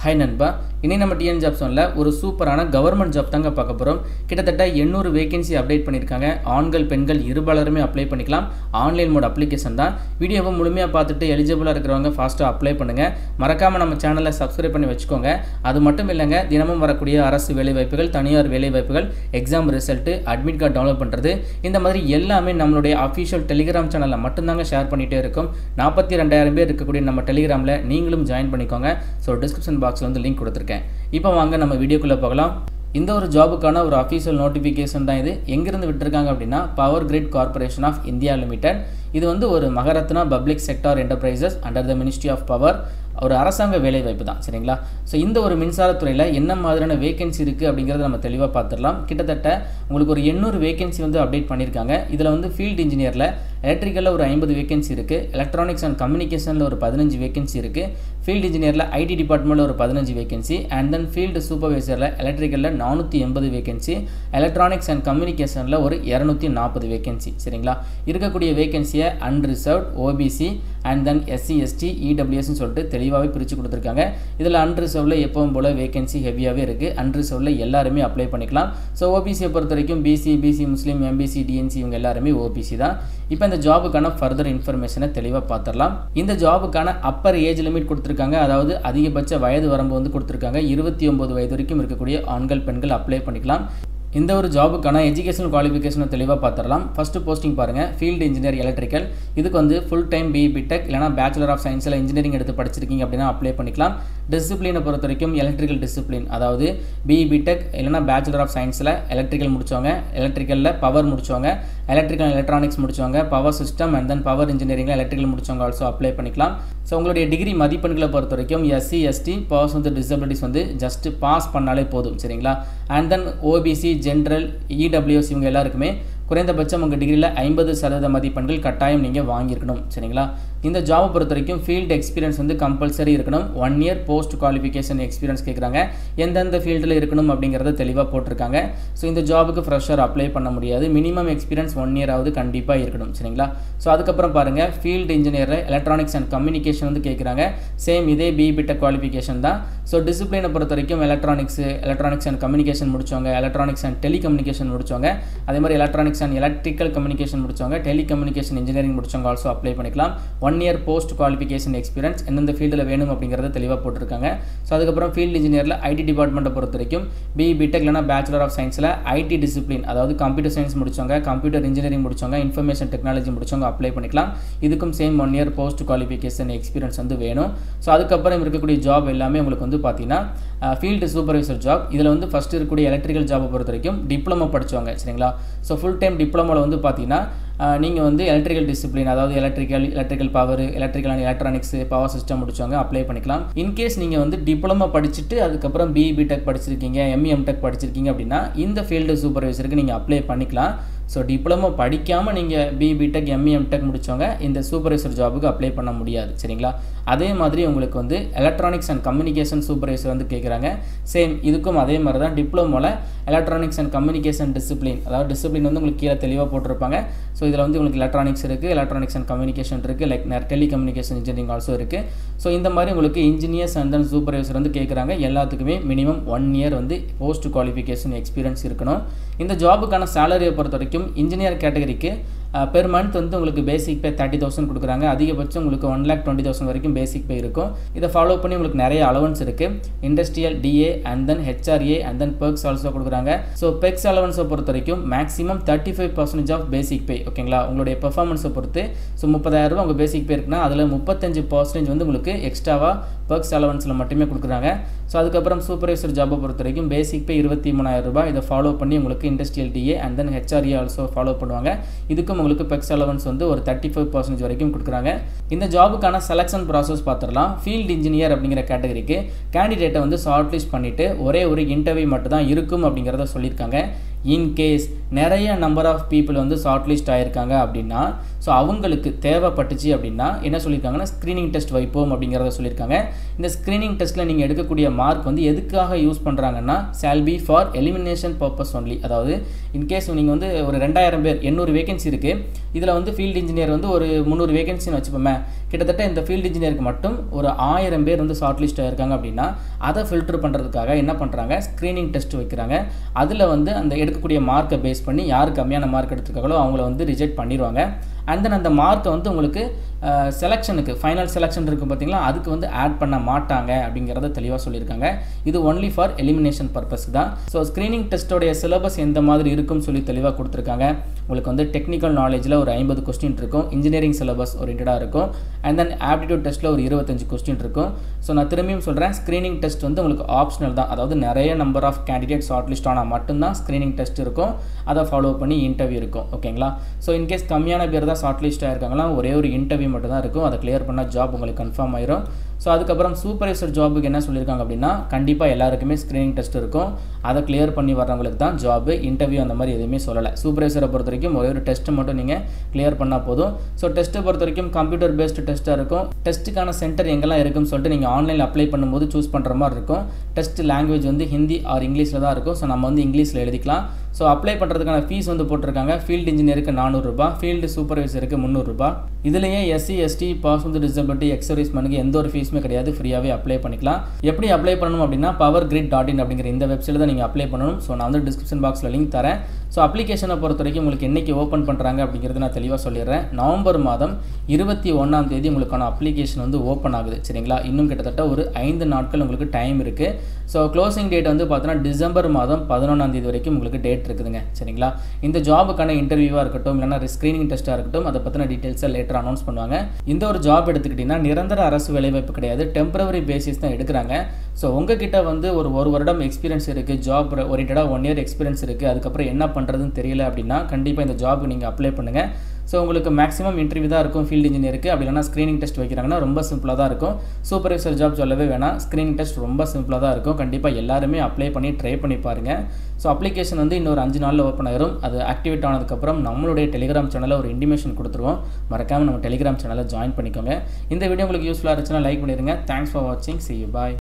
hi நண்பா இனி நம்ம டிஎன் ஜாப் சொன்னில் ஒரு சூப்பரான கவர்மெண்ட் ஜாப் தாங்க பார்க்க போகிறோம் கிட்டத்தட்ட எண்ணூறு வேகன்சி அப்டேட் பண்ணியிருக்காங்க ஆண்கள் பெண்கள் இருபாலருமே அப்ளை பண்ணிக்கலாம் ஆன்லைன் மோட் அப்ளிகேஷன் தான் வீடியோவை முழுமையாக பார்த்துட்டு எலிஜிபிளாக இருக்கிறவங்க ஃபாஸ்ட்டாக அப்ளை பண்ணுங்கள் மறக்காமல் நம்ம சேனலை சப்ஸ்கிரைப் பண்ணி வச்சுக்கோங்க அது மட்டும் இல்லைங்க தினமும் வரக்கூடிய அரசு வேலைவாய்ப்புகள் தனியார் வேலைவாய்ப்புகள் exam result admit card download பண்ணுறது இந்த மாதிரி எல்லாமே நம்மளுடைய அஃபிஷியல் டெலிகிராம் சேனலில் மட்டும்தாங்க ஷேர் பண்ணிகிட்டே இருக்கும் நாற்பத்தி ரெண்டாயிரம் பேர் இருக்கக்கூடிய நம்ம டெலிகிராமில் நீங்களும் ஜாயின் பண்ணிக்கோங்க ஸோ டிஸ்கிரிப்ஷன் பாக்ஸில் வந்து லிங்க் கொடுத்துருக்கேன் இப்போ வாங்க நம்ம வீடியோக்குள்ளே போகலாம் இந்த ஒரு ஜாபுக்கான ஒரு அஃபீஷியல் நோட்டிஃபிகேஷன் தான் இது எங்கேருந்து விட்டுருக்காங்க அப்படின்னா power grid corporation of India limited இது வந்து ஒரு Maharatna public sector enterprises under the ministry of power ஒரு அரசாங்க வேலைவாய்ப்பு தான் சரிங்களா ஸோ இந்த ஒரு மின்சாரத்துறையில் என்ன மாதிரியான வேகன்சி இருக்குது அப்படிங்கிறத நம்ம தெளிவாக பார்த்துடலாம் கிட்டத்தட்ட உங்களுக்கு ஒரு எண்ணூறு வேகன்சி வந்து அப்டேட் பண்ணியிருக்காங்க இதில் வந்து ஃபீல்டு இன்ஜினியரில் எலக்ட்ரிக்கலில் ஒரு ஐம்பது வேகன்சி இருக்குது எலக்ட்ரானிக்ஸ் அண்ட் கம்யூனிகேஷனில் ஒரு பதினஞ்சு வேகன்சி இருக்குது ஃபீல்டு இன்ஜினியரில் ஐடி டிபார்ட்மெண்ட்டில் ஒரு பதினஞ்சு வேகன்சி அண்ட் தென் ஃபீல்டு சூப்பர்வைசரில் எலக்ட்ரிக்கலில் நானூற்றி எண்பது வேகன்சி எலக்ட்ரானிக்ஸ் அண்ட் கம்யூனிகேஷனில் ஒரு இரநூத்தி நாற்பது வேகன்சி சரிங்களா இருக்கக்கூடிய வேகன்சியை unreserved OBC and then SC ST இடபிள்யூஎஸ்னு சொல்லிட்டு தெளிவாகவே பிரித்து கொடுத்துருக்காங்க இதில் அன்ரிசர்வில் எப்பவும் போல் வேகன்சி ஹெவியாகவே இருக்குது அன்ரிசர்வில் எல்லாருமே அப்ளை பண்ணிக்கலாம் ஸோ ஓபிசியை பொறுத்த வரைக்கும் BC BC Muslim MBC DNC இவங்க எல்லாருமே ஓபிசி தான் இப்போ இந்த ஜாபுக்கான ஃபர்தர் இன்ஃபர்மேஷனை தெளிவாக பார்த்துடலாம் இந்த ஜாபுக்கான அப்பர் ஏஜ் லிமிட் கொடுத்துருக்காங்க அதாவது அதிகபட்ச வயது வரம்பு வந்து கொடுத்துருக்காங்க இருபத்தி ஒம்பது வயது வரைக்கும் இருக்கக்கூடிய ஆண்கள் பெண்கள் அப்ளை பண்ணிக்கலாம் இந்த ஒரு ஜாபுக்கான எஜுகேஷனல் குவாலிஃபிகேஷனை தெளிவாக பார்த்துடலாம் ஃபஸ்ட்டு போஸ்டிங் பாருங்கள் ஃபீல்டு இன்ஜினியர் எலக்ட்ரிக்கல் இதுக்கு வந்து ஃபுல் டைம் பி பிடெக் இல்லைனா பேச்சுலர் ஆஃப் சயின்ஸில் இன்ஜினியரிங் எடுத்து படிச்சிருக்கீங்க அப்படின்னா அப்ளை பண்ணிக்கலாம் டிசிப்ளினை பொறுத்த வரைக்கும் எலக்ட்ரிக்கல் டிசிப்ளின் அதாவது பி பிடெக் இல்லைனா பேச்சுலர் ஆஃப் சயின்ஸில் எலக்ட்ரிக்கல் முடிச்சவங்க எலக்ட்ரிக்கலில் பவர் முடிச்சவங்க எலக்ட்ரிக்கல் எலக்ட்ரானிக்ஸ் முடிச்சவங்க power system and then power இன்ஜினியரிங்கில் எலக்ட்ரிக்கல் முடிச்சவங்க ஆல்சோ அப்ளை பண்ணிக்கலாம் ஸோ உங்களுடைய டிகிரி மதிப்பெண்களை பொறுத்த வரைக்கும் எஸ்சி எஸ்டி பர்ஸ் வந்து டிசபிலிட்டிஸ் வந்து ஜஸ்ட் பாஸ் பண்ணாலே போதும் சரிங்களா and then OBC general EWS இவங்க எல்லாருக்குமே குறைந்தபட்சம் உங்கள் டிகிரியில் ஐம்பது சதவீத மதிப்பெண்கள் கட்டாயம் நீங்கள் வாங்கியிருக்கணும் சரிங்களா இந்த ஜாபை பொறுத்த வரைக்கும் ஃபீல்டு எக்ஸ்பீரியன்ஸ் வந்து கம்பல்சரி இருக்கணும் one year post qualification experience கேட்குறாங்க எந்தெந்த ஃபீல்டில் இருக்கணும் அப்படிங்கிறத தெளிவாக போட்டிருக்காங்க ஸோ இந்த ஜாபுக்கு ஃப்ரெஷர் அப்ளை பண்ண முடியாது மினிமம் எக்ஸ்பீரியன்ஸ் ஒன் இயர் ஆகுது கண்டிப்பாக இருக்கணும் சரிங்களா ஸோ அதுக்கப்புறம் பாருங்கள் ஃபீல்டு இன்ஜினியரில் எலக்ட்ரானிக்ஸ் அண்ட் கம்யூனிகேஷன் வந்து கேட்குறாங்க சேம் இதே பிபிட்ட குவாலிஃபிகேஷன் தான் ஸோ டிசிப்ளினை பொறுத்த வரைக்கும் எலக்ட்ரானிக்ஸ் எலக்ட்ரானிக்ஸ் அண்ட் கம்யூனிகேஷன் முடிச்சவங்க எலக்ட்ரானிக்ஸ் அண்ட் டெலிகம்யூனிகேஷன் முடிச்சவங்க அதே மாதிரி எலக்ட்ரானிக்ஸ் அண்ட் எலக்ட்ரிக்கல் கம்யூனிகேஷன் முடிச்சவங்க டெலிகம்யூனிகேஷன் இன்ஜினியரிங் முடிச்சவங்க ஆல்சோ அப்ளை பண்ணிக்கலாம் one year post qualification experience எந்தெந்த ஃபீல்டில் வேணும் அப்படிங்கிறத தெளிவாக போட்டிருக்காங்க ஸோ அதுக்கப்புறம் ஃபீல்டு இன்ஜினியரில் ஐடி டிபார்ட்மெண்ட்டை பொறுத்த வரைக்கும் பி பிடெக் இல்லைனா பேச்சுலர் ஆஃப் சயின்ஸில் ஐடி டிசிப்ளின் அதாவது கம்ப்யூட்டர் சயின்ஸ் முடிச்சவங்க கம்ப்யூட்டர் இன்ஜினியரிங் முடிச்சவங்க இன்ஃபர்மேஷன் டெக்னாலஜி முடிச்சவங்க அப்ளை பண்ணிக்கலாம் இதுக்கும் same one year post qualification experience வந்து வேணும் ஸோ அதுக்கப்புறம் இருக்கக்கூடிய ஜாப் எல்லாமே உங்களுக்கு வந்து பார்த்தீங்கன்னா ஃபீல்டு சூப்பர்வைசர் ஜாப் இதில் வந்து ஃபஸ்ட் இருக்கக்கூடிய எலக்ட்ரிக்கல் ஜாபை பொறுத்த வரைக்கும் டிப்ளமோ படித்தவங்க சரிங்களா ஸோ ஃபுல் டைம் டிப்ளமோவில் வந்து பார்த்தீங்கன்னா நீங்கள் வந்து எலக்ட்ரிக்கல் டிசிப்ளின் அதாவது electrical electrical power electrical and electronics power system முடிச்சவங்க அப்ளை பண்ணிக்கலாம் இன்கேஸ் நீங்கள் வந்து டிப்ளமோ படிச்சுட்டு அதுக்கப்புறம் பிஇ பிடெக் படிச்சிருக்கீங்க எம்இஎம் டெக் படிச்சிருக்கீங்க அப்படின்னா இந்த ஃபீல்டு சூப்பர்வைசருக்கு நீங்கள் அப்ளை பண்ணிக்கலாம் ஸோ டிப்ளமோ படிக்காமல் நீங்கள் பி பிடெக் எம்இஎம் டெக் முடித்தவங்க இந்த சூப்பர்வைசர் ஜாபுக்கு அப்ளை பண்ண முடியாது சரிங்களா அதே மாதிரி உங்களுக்கு வந்து எலக்ட்ரானிக்ஸ் அண்ட் கம்யூனிகேஷன் சூப்பர்வைசர் வந்து கேட்குறாங்க சேம் இதுக்கும் அதே மாதிரி தான் டிப்ளமோவில் எலக்ட்ரானிக்ஸ் அண்ட் கம்யூனிகேஷன் டிசிப்ளின் அதாவது டிசிப்ளின் வந்து உங்களுக்கு கீழே தெளிவாக போட்டிருப்பாங்க ஸோ இதில் வந்து உங்களுக்கு எலக்ட்ரானிக்ஸ் இருக்குது எலக்ட்ரானிக்ஸ் அண்ட் கம்யூனிகேஷன் இருக்குது like telecommunication engineering also இருக்குது ஸோ இந்த மாதிரி உங்களுக்கு இன்ஜினியர்ஸ் அண்ட் தென் சூப்பர்வைசர் வந்து கேட்குறாங்க எல்லாத்துக்குமே மினிமம் ஒன் இயர் வந்து போஸ்ட் குவாலிஃபிகேஷன் எக்ஸ்பீரியன்ஸ் இருக்கணும் இந்த ஜாபுக்கான சேலரியை பொறுத்த வரைக்கும் இன்ஜினியர் கேட்டகரிக்கு பெர் மந்த் வந்து உங்களுக்கு பேசிக் பே தேர்ட்டி தௌசண்ட் கொடுக்குறாங்க அதிகபட்சம் உங்களுக்கு ஒன் லேக் டுவெண்ட்டி தௌசண்ட் வரைக்கும் பேசிக் பே இருக்கும் இதை ஃபாலோ பண்ணி உங்களுக்கு நிறைய அலவன்ஸ் இருக்குது industrial DA and then HRA and then perks also கொடுக்குறாங்க ஸோ பெக்ஸ் அலவன்ஸை பொறுத்த வரைக்கும் maximum thirty five percentage of basic pay ஓகேங்களா உங்களுடைய பெர்ஃபார்மன்ஸை பொறுத்து ஸோ முப்பதாயிரரூபா உங்கள் பேசிக் பே இருக்குன்னா அதில் முப்பத்தஞ்சு பர்சன்டேஜ் வந்து உங்களுக்கு எக்ஸ்ட்ராவாக பெர்க்ஸ் அலவன்ஸில் மட்டுமே கொடுக்குறாங்க ஸோ அதுக்கப்புறம் சூப்பர்வைசர் ஜாபை பொறுத்த வரைக்கும் பேசிக் பே இருபத்தி மூணாயிரம் ரூபாய் இதை ஃபாலோ பண்ணி உங்களுக்கு industrial DA and then HRA also follow பண்ணுவாங்க இதுக்கும் உங்களுக்கு பெக்ஸ் அலவன்ஸ் வந்து ஒரு தேர்ட்டி ஃபைவ் பர்சன்டேஜ் வரைக்கும் கொடுக்குறாங்க இந்த ஜாபுக்கான செலெக்ஷன் ப்ராசஸ் பார்த்துடலாம் ஃபீல்டு இன்ஜினியர் அப்படிங்கிற கேட்டகரிக்கு கேண்டிடேட்டை வந்து ஷார்ட் லிஸ்ட் பண்ணிவிட்டு ஒரே ஒரு இன்டர்வியூ மட்டும் தான் இருக்கும் அப்படிங்கிறத சொல்லியிருக்காங்க இன்கேஸ் நிறைய நம்பர் ஆஃப் பீப்புள் வந்து ஷார்ட் லிஸ்ட் ஆகிருக்காங்க அப்படின்னா ஸோ அவங்களுக்கு தேவைப்பட்டுச்சு அப்படின்னா என்ன சொல்லியிருக்காங்கன்னா ஸ்க்ரீனிங் டெஸ்ட் வைப்போம் அப்படிங்கிறத சொல்லியிருக்காங்க இந்த ஸ்க்ரீனிங் டெஸ்ட்டில் நீங்கள் எடுக்கக்கூடிய மார்க் வந்து எதுக்காக யூஸ் பண்ணுறாங்கன்னா சேல்பி ஃபார் எலிமினேஷன் பர்பஸ் ஒன்லி அதாவது இன்கேஸ் நீங்கள் வந்து ஒரு ரெண்டாயிரம் பேர் எண்ணூறு வேகன்சி இருக்குது இதில் வந்து ஃபீல்டு இன்ஜினியர் வந்து ஒரு முந்நூறு வேகன்சின்னு வச்சுப்போமே கிட்டத்தட்ட இந்த ஃபீல்டு இன்ஜினியருக்கு மட்டும் ஒரு ஆயிரம் பேர் வந்து ஷார்ட் லிஸ்ட் ஆயிருக்காங்க அப்படின்னா அதை ஃபில்டர் பண்ணுறதுக்காக என்ன பண்ணுறாங்க ஸ்க்ரீனிங் டெஸ்ட் வைக்கிறாங்க அதில் வந்து அந்த எடுக்கக்கூடிய மார்க்கை பேஸ் பண்ணி யார் கம்மியான மார்க் எடுத்திருக்காங்களோ அவங்கள வந்து ரிஜெக்ட் பண்ணிடுவாங்க அண்ட் தென் அந்த மார்க்கை வந்து உங்களுக்கு செலெக்ஷனுக்கு ஃபைனல் செலெக்ஷன் இருக்குது பார்த்தீங்களா அதுக்கு வந்து ஆட் பண்ண மாட்டாங்க அப்படிங்கிறத தெளிவாக சொல்லியிருக்காங்க இது ஒன்லி ஃபார் எலிமினேஷன் பர்பஸ் தான் ஸோ ஸ்க்ரீனிங் டெஸ்ட்டோடைய சிலபஸ் எந்த மாதிரி இருக்கும்னு சொல்லி தெளிவாக கொடுத்துருக்காங்க உங்களுக்கு வந்து டெக்னிக்கல் நாலேஜில் ஒரு ஐம்பது கொஸ்டின் இருக்கும் இன்ஜினியரிங் சிலபஸ் ஓரியன்டாக இருக்கும் அண்ட் தென் ஆப்டிடியூட் டெஸ்ட்டில் ஒரு இருபத்தஞ்சு கொஸ்டின் இருக்கும் ஸோ நான் திரும்பியும் சொல்கிறேன் ஸ்க்ரீனிங் டெஸ்ட் வந்து உங்களுக்கு ஆப்ஷனல் தான் அதாவது நிறைய number of candidate short list ஆனால் மட்டும்தான் ஸ்க்ரீனிங் டெஸ்ட் இருக்கும் அதை ஃபாலோ பண்ணி இன்டர்வியூ இருக்கும் ஓகேங்களா ஸோ இன்கேஸ் கம்மியான பேர் தான் ஷார்ட் லிஸ்ட்டாக இருக்காங்களா ஒரே ஒரு இன்டர்வியூ மட்டும் தான் இருக்கும் அதை கிளியர் பண்ணால் ஜாப் உங்களுக்கு கன்ஃபார்ம் ஆயிரும் ஸோ அதுக்கப்புறம் சூப்பர்வைசர் ஜாபுக்கு என்ன சொல்லியிருக்காங்க அப்படின்னா கண்டிப்பாக எல்லாருக்குமே ஸ்க்ரீனிங் டெஸ்ட் இருக்கும் அதை கிளியர் பண்ணி வர்றவங்களுக்கு தான் ஜாப் இன்டர்வியூ அந்த மாதிரி எதுவுமே சொல்லலை சூப்பர்வைசரை பொறுத்த வரைக்கும் ஒரே ஒரு டெஸ்ட் மட்டும் நீங்கள் கிளியர் பண்ணால் போதும் ஸோ டெஸ்ட்டை பொறுத்த வரைக்கும் கம்ப்யூட்டர் பேஸ்டு டெஸ்ட்டாக இருக்கும் டெஸ்ட்டுக்கான சென்டர் எங்கெல்லாம் இருக்குன்னு சொல்லிட்டு நீங்கள் ஆன்லைனில் அப்ளை பண்ணும்போது சூஸ் பண்ணுற மாதிரி இருக்கும் டெஸ்ட் லாங்குவேஜ் வந்து ஹிந்தி ஆர் இங்கிலீஷில் தான் இருக்கும் ஸோ நம்ம வந்து இங்கிலீஷில் எழுதிக்கலாம் ஸோ அப்ளை பண்ணுறதுக்கான ஃபீஸ் வந்து போட்டிருக்காங்க ஃபீல்டு இன்ஜினியருக்கு நானூறுரூபா ஃபீல்டு சூப்பர்வைசருக்கு முந்நூறுரூபா இதுலேயே எஸ்சி எஸ்டி பாஸ் வந்து டிசபிலிட்டி எக்ஸர்வீஸ்மெண்ட்டுக்கு எந்த ஒரு ஃபீஸுமே கிடையாது ஃப்ரீயாகவே அப்ளை பண்ணிக்கலாம் எப்படி அப்ளை பண்ணணும் அப்படின்னா பவர் கிரிட் டாட் இன் அப்படிங்கிற இந்த வெப்சைட்டில் தான் நீங்கள் அப்ளை பண்ணணும் ஸோ நான் வந்து டிஸ்கிரிப்ஷன் பாக்ஸில் லிங்க் தரேன் ஸோ அப்ளிகேஷனை பொறுத்த வரைக்கும் உங்களுக்கு என்றைக்கு ஓப்பன் பண்ணுறாங்க அப்படிங்கிறது நான் தெளிவாக சொல்லிடுறேன் நவம்பர் மாதம் இருபத்தி ஒன்றாம் தேதி உங்களுக்கான அப்ளிகேஷன் வந்து ஓப்பன் ஆகுது சரிங்களா இன்னும் கிட்டத்தட்ட ஒரு ஐந்து நாட்கள் உங்களுக்கு டைம் இருக்குது ஸோ க்ளோசிங் டேட் வந்து பார்த்தீங்கன்னா டிசம்பர் மாதம் பதினொன்றாம் தேதி வரைக்கும் உங்களுக்கு டேட் இருக்குதுங்க சரிங்களா இந்த ஜாபுக்கான இன்டர்வியூவாக இருக்கட்டும் இல்லைனா ஸ்க்ரீனிங் டெஸ்ட்டாக இருக்கட்டும் அதை பற்றின டீட்டெயில்ஸை லேட்டர் அனௌன்ஸ் பண்ணுவாங்க இந்த ஒரு ஜாப் எடுத்துக்கிட்டிங்கன்னா நிரந்தர அரசு வேலைவாய்ப்பு கிடையாது டெம்பரவரி பேசிஸ் தான் எடுக்கிறாங்க ஸோ உங்ககிட்ட வந்து ஒரு ஒரு வருடம் எக்ஸ்பீரியன்ஸ் இருக்குது ஜாப் ஓரியன்டாக ஒன் இயர் எக்ஸ்பீரியன்ஸ் இருக்குது அதுக்கப்புறம் என்ன பண்ணுறதுன்னு தெரியல அப்படின்னா கண்டிப்பாக இந்த ஜாபுக்கு நீங்கள் அப்ளை பண்ணுங்கள் ஸோ உங்களுக்கு மேக்ஸிமம் இன்டர்வியூ தான் இருக்கும் ஃபீல்டு இன்ஜினியருக்கு அப்படி இல்லைனா ஸ்க்ரீனிங் டெஸ்ட் வைக்கிறாங்கன்னா ரொம்ப சிம்பிளாக தான் இருக்கும் சூப்பர்வைசர் ஜாப் சொல்லவே வேணாம் ஸ்க்ரீனிங் டெஸ்ட் ரொம்ப சிம்பிளாக தான் இருக்கும் கண்டிப்பாக எல்லாருமே அப்ளை பண்ணி ட்ரை பண்ணி பாருங்கள் ஸோ அப்ளிகேஷன் வந்து இன்னொரு அஞ்சு நாளில் ஓப்பன் ஆயிரும் அது ஆக்டிவேட் ஆனதுக்கப்புறம் நம்மளுடைய டெலிகிராம் சேனலில் ஒரு இன்டிமேஷன் கொடுத்துருவோம் மறக்காமல் நம்ம டெலிகிராம் சேனலை ஜாயின் பண்ணிக்கோங்க இந்த வீடியோ உங்களுக்கு யூஸ்ஃபுல்லாக இருந்துச்சுன்னா லைக் பண்ணிடுங்க தேங்க்ஸ் ஃபார் வாட்சிங் சி யூ பாய்